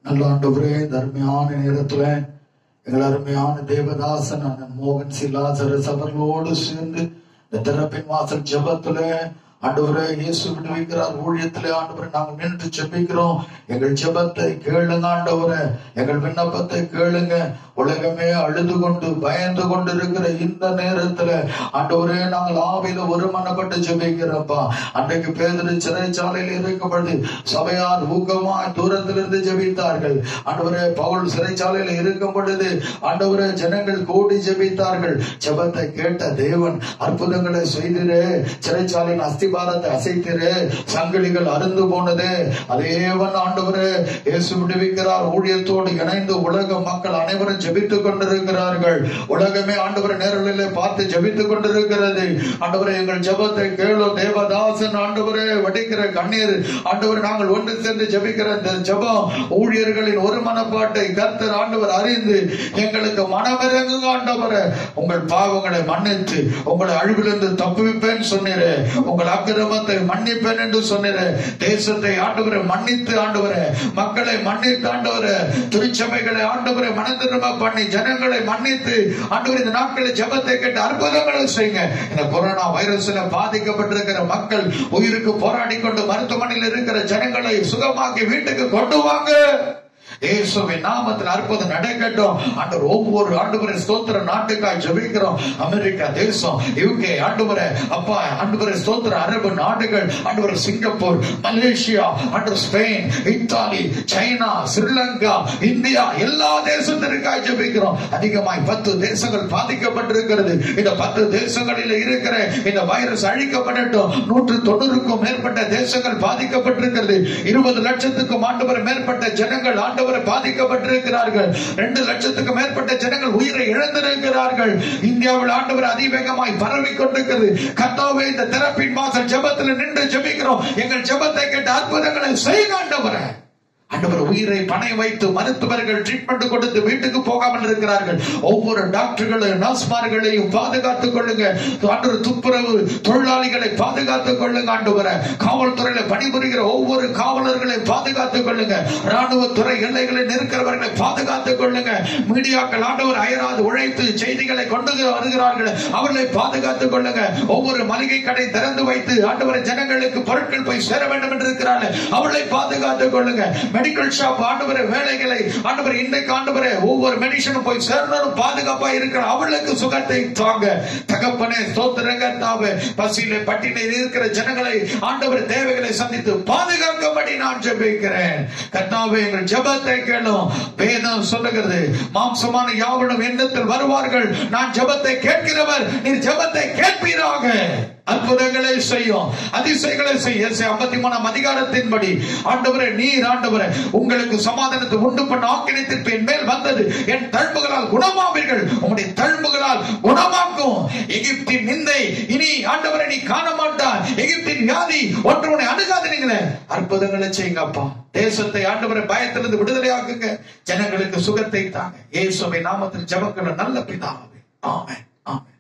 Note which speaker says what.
Speaker 1: நல்ல ஆண்டவரே இந்த அருமையான நேரத்துல எங்கள் அருமையான தேவதாசன் அண்ணன் மோகன் சிலாசரஸ் அவர்களோடு சேர்ந்து இந்த திறப்பின் வாசல் ஜெபத்துல ஆண்டவரே இயேசு விடுவிக்கிறார் ஊழியத்திலே ஆண்டவரே நாங்கள் நின்று ஜெபிக்கிறோம் எங்கள் ஜெபத்தை கேளுங்க ஆண்டவரே எங்கள் விண்ணப்பத்தை கேளுங்க உலகமே அழுது கொண்டு பயந்து கொண்டு இருக்கிற இந்த நேரத்துல ஆண்டவரே நாங்கள் ஆவில ஒருமனப்பட்டு ஜெபிக்கிறோம்ப்பா அன்றைக்கு பேதரு சிறைச்சாலையில் இருக்கும்பொழுது சபையார் ஊக்கமாய் தூரத்திலிருந்து ஜெபித்தார்கள் ஆண்டவரே பவுல் சிறைச்சாலையில் இருக்கும் பொழுது ஆண்டவரே ஜனங்கள் கூடி ஜெபித்தார்கள் ஜெபத்தை கேட்ட தேவன் அற்புதங்களை செய்திரே சிறைச்சாலையின் அஸ்திபாரத்தை அசைத்திரே சங்கிலிகள் அருந்து போனது அதேவன் ஆண்டவரே இயேசு விடுவிக்கிறார் ஊழியத்தோடு இணைந்து உலக மக்கள் அனைவரும் ஜெபித்துக் கொண்டிருக்கிறார்கள் உலகமே ஆண்டவரை நேரலிலே பார்த்து ஜெபித்துக் கொண்டிருக்கிறது ஆண்டவரே எங்கள் ஜெபத்தை கேளும் தேவதாசன் ஆண்டவரே வடிக்கிற கண்ணீர் ஆண்டவரை நாங்கள் ஒன்று சேர்ந்து ஜெபிக்கிற இந்த ஜெபம் ஊழியர்களின் ஒரு மனப்பாட்டை கர்த்தர் ஆண்டவர் அறிந்து எங்களுக்கு மனமிறங்குங்க ஆண்டவரே உங்கள் பாவங்களை மன்னித்து உங்களை அழிவிலிருந்து தப்புவிப்பேன் சொன்னீரே உங்கள் அக்கிரமத்தை மன்னிப்பேன் என்று சொன்னீரே தேசத்தை ஆண்டவரை மன்னித்து ஆண்டவரே மக்களை மன்னித்து ஆண்டவரே திருச்சபைகளை ஆண்டவரை மனதிரும்ப பண்ணி ஜனங்களை மன்னித்து ஆண்டவர் இந்த நாட்களில் ஜெபத்தை கேட்டு அற்புதங்களை செய்யுங்க இந்த கொரோனா வைரஸ்ல பாதிக்கப்பட்டிருக்கிற மக்கள் உயிருக்கு போராடி கொண்டு மருத்துவமனையில் இருக்கிற ஜனங்களை சுகமாக்கி வீட்டுக்கு கொண்டு வாங்க இயேசுவின் நாமத்தில் அற்புதம் நடக்கட்டும் ஆண்டவர் ஒவ்வொரு ஆண்டுவரை ஸ்தோத்திர நாட்டுக்காய் ஜெபிக்கிறோம் அமெரிக்கா தேசம் யூகே ஆண்டுவரை அப்பா ஆண்டுவரை ஸ்தோத்திர அரபு நாடுகள் ஆண்டுவரை சிங்கப்பூர் மலேசியா ஆண்டு Spain Italy China Sri Lanka India எல்லா தேசத்திற்காய் ஜெபிக்கிறோம் அதிகமாய் பத்து தேசங்கள் பாதிக்கப்பட்டிருக்கிறது இந்த பத்து தேசங்களில் இருக்கிற இந்த வைரஸ் அழிக்கப்படட்டும் நூற்று தொண்ணூறுக்கும் மேற்பட்ட தேசங்கள் பாதிக்கப்பட்டிருக்கிறது இருபது லட்சத்துக்கும் ஆண்டவர் மேற்பட்ட ஜனங்கள் ஆண்டவரை பாதிக்கப்பட்டிருக்கிறார்கள் ரெண்டு லட்சத்துக்கு மேற்பட்ட ஜனங்கள் உயிரை இழந்திருக்கிறார்கள் இந்தியாவில் ஆண்டவர் அதிவேகமாய் பரவி கொண்டிருக்கிறது கத்தாவே இந்த திறப்பின் வாசல் ஜெபத்தில் நின்று ஜெபிக்கிறோம் எங்கள் ஜெபத்தை கேட்டு அற்புதங்களை செய்ய ஆண்டவரை ஆண்டவர் உயிரை பணை வைத்து மருத்துவர்கள் ட்ரீட்மெண்ட் கொடுத்து வீட்டுக்கு போகாமல் இருக்கிறார்கள் ஒவ்வொரு டாக்டர்களையும் நர்ஸ்மார்களையும் பாதுகாத்துக் கொள்ளுங்க ஆண்டவர் துப்புரவு தொழிலாளிகளை பாதுகாத்துக் கொள்ளுங்க ஆண்டவரை காவல்துறையில பணிபுரிகிற ஒவ்வொரு காவலர்களையும் பாதுகாத்துக் கொள்ளுங்க ராணுவத்துறை எல்லைகளில் இருக்கிறவர்களை பாதுகாத்துக் கொள்ளுங்க மீடியாக்கள் ஆண்டவர் அயராது உழைத்து செய்திகளை கொண்டு வருகிறார்கள் அவர்களை பாதுகாத்துக் கொள்ளுங்க ஒவ்வொரு மளிகை கடை திறந்து வைத்து ஆண்டவரை ஜனங்களுக்கு பொருட்கள் போய் சேர வேண்டும் என்று இருக்கிறார்கள் அவர்களை பாதுகாத்துக் கொள்ளுங்க மெடிக்கல் ஷாப் ஆண்டவரே வேலைகளை ஆண்டவரே இன்றைக்கு ஆண்டவரே ஒவ்வொரு மனுஷனும் போய் சேர்ந்தாலும் பாதுகாப்பா இருக்கிற அவர்களுக்கு சுகத்தை தாங்க தகப்பனே ஸ்தோத்திரங்க தாவே பசியில பட்டினியில் இருக்கிற ஜனங்களை ஆண்டவர் தேவைகளை சந்தித்து பாதுகாக்கும்படி நான் ஜெபிக்கிறேன் கர்த்தாவே எங்கள் ஜெபத்தை கேளும் வேதம் சொல்லுகிறது மாம்சமான யாவனும் எண்ணத்தில் வருவார்கள் நான் ஜெபத்தை கேட்கிறவர் நீர் ஜெபத்தை கேட்பீராக அற்புதங்களை செய்யும் அதிசயங்களை செய்ய ஐம்பத்தி மூணாம் அதிகாரத்தின்படி ஆண்டவரே நீர் ஆண்டவரே உங்களுக்கு சமாதானத்தை உண்டு பண்ண ஆக்கினத்திற்கு என் மேல் வந்தது என் தழும்புகளால் குணமாவீர்கள் உங்களுடைய தழும்புகளால் குணமாக்கும் எகிப்தின் நிந்தை இனி ஆண்டவரை நீ காண மாட்டார் எகிப்தின் வியாதி ஒன்று உன்னை அணுகாதீங்களே அற்புதங்களை செய்யுங்க அப்பா தேசத்தை ஆண்டவரை பயத்திலிருந்து விடுதலையாக்குங்க ஜனங்களுக்கு சுகத்தை தாங்க இயேசுவை நாமத்தில் ஜபக்கிற நல்ல பிதாவே ஆமென் ஆமென்